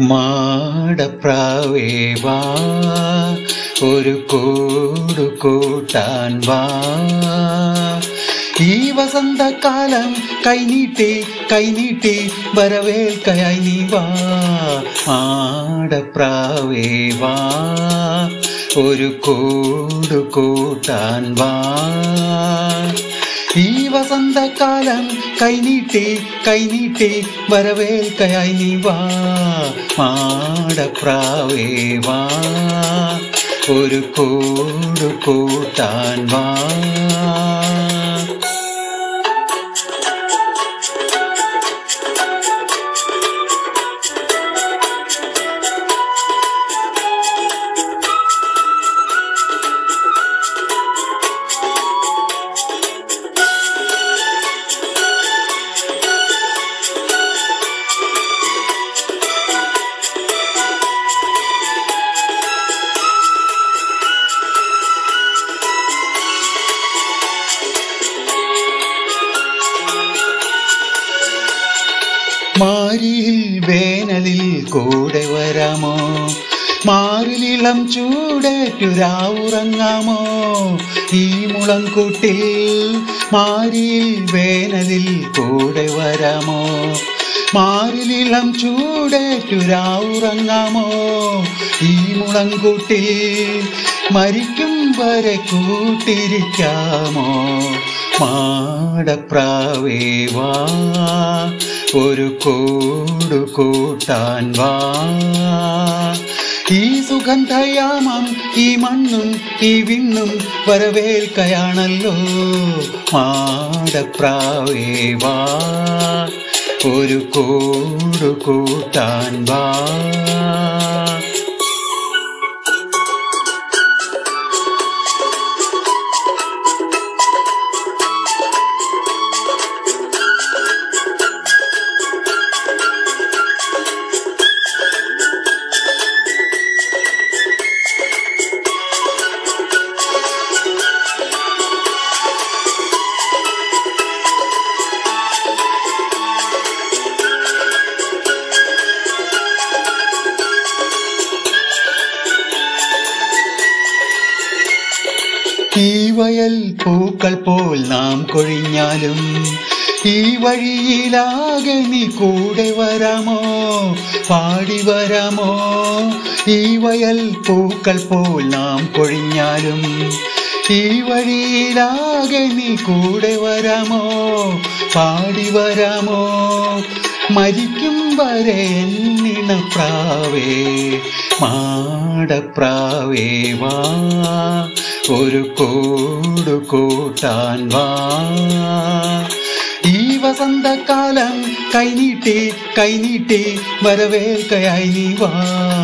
മാടപ്രാവേ വാ ഒരു കൂടു കൂട്ടാൻ വാ ഈ വസന്തകാലം കൈനീട്ടി കൈനീട്ടി വരവേൽക്കയായി നീ വാ മാടപ്രാവേ വാ ഒരു കൂടു കൂട്ടാൻ വാ ഈ വസന്തകാലം കൈനീട്ടി കൈനീട്ടി വരവേൽക്കയായി നീ വാ മാടപ്രാവേ വാ ഒരു കൂടു കൂട്ടാൻ വാ മാരിയിൽ വേനലിൽ കൂടെ വരാമോ മാറിലിളം ചൂടേറ്റുരാവുറങ്ങാമോ ഈ മുളംകൂട്ടിൽ മാരിയിൽ വേനലിൽ കൂടെ വരാമോ മാറിലിളം ചൂടേറ്റുരാവുറങ്ങാമോ ഈ മുളംകൂട്ടിൽ മരിക്കും വരെ കൂട്ടിരിക്കാമോ മാടപ്രാവേ വാ ഒരു കൂടു കൂട്ടാൻ വാ ഈ സുഗന്ധയാമം ഈ മണ്ണും ഈ വിണ്ണും വരവേൽക്കയാണല്ലോ മാടപ്രാവേ വാ ഒരു കൂടു കൂട്ടാൻ വാ ഈ വയൽ പൂക്കൾ പോൽ നാം കൊഴിഞ്ഞാലും ഈ വഴിയിലാകെ നീ കൂടെ വരാമോ പാടി വരാമോ ഈ വയൽ പൂക്കൾ പോൽ നാം കൊഴിഞ്ഞാലും ഈ വഴിയിലാകെ നീ കൂടെ വരാമോ പാടി വരാമോ മരിക്കും വരെ എന്നിണപ്രാവേ മാടപ്രാവേ വാ ഒരു കൂടു കൂട്ടാൻ വാ ഈ വസന്തകാലം കൈനീട്ടി കൈനീട്ടി വരവേൽക്കയായി നീ വാ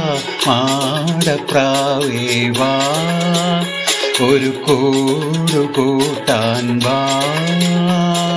മാടപ്രാവേ വാ ഒരു കൂടു കൂട്ടാൻ വാ